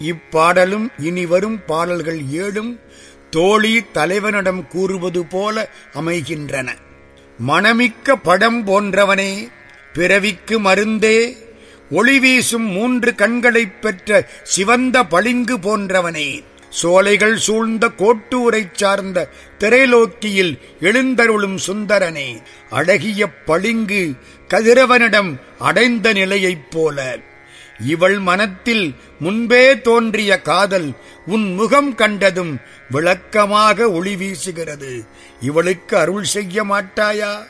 இப்பாடலும் இனி வரும் பாடல்கள் ஏழும் தோழி தலைவனிடம் கூறுவது போல அமைகின்றன மணமிக்க படம் போன்றவனே பிறவிக்கு மருந்தே ஒளி வீசும் மூன்று கண்களைப் பெற்ற சிவந்த பளிங்கு போன்றவனே சோலைகள் சூழ்ந்த கோட்டூரைச் சார்ந்த திரைலோக்கியில் எழுந்தருளும் சுந்தரனே அழகிய பளிங்கு கதிரவனிடம் அடைந்த நிலையைப் போல இவள் மனத்தில் முன்பே தோன்றிய காதல் உன் முகம் கண்டதும் விளக்கமாக ஒளி வீசுகிறது இவளுக்கு அருள் செய்ய மாட்டாயா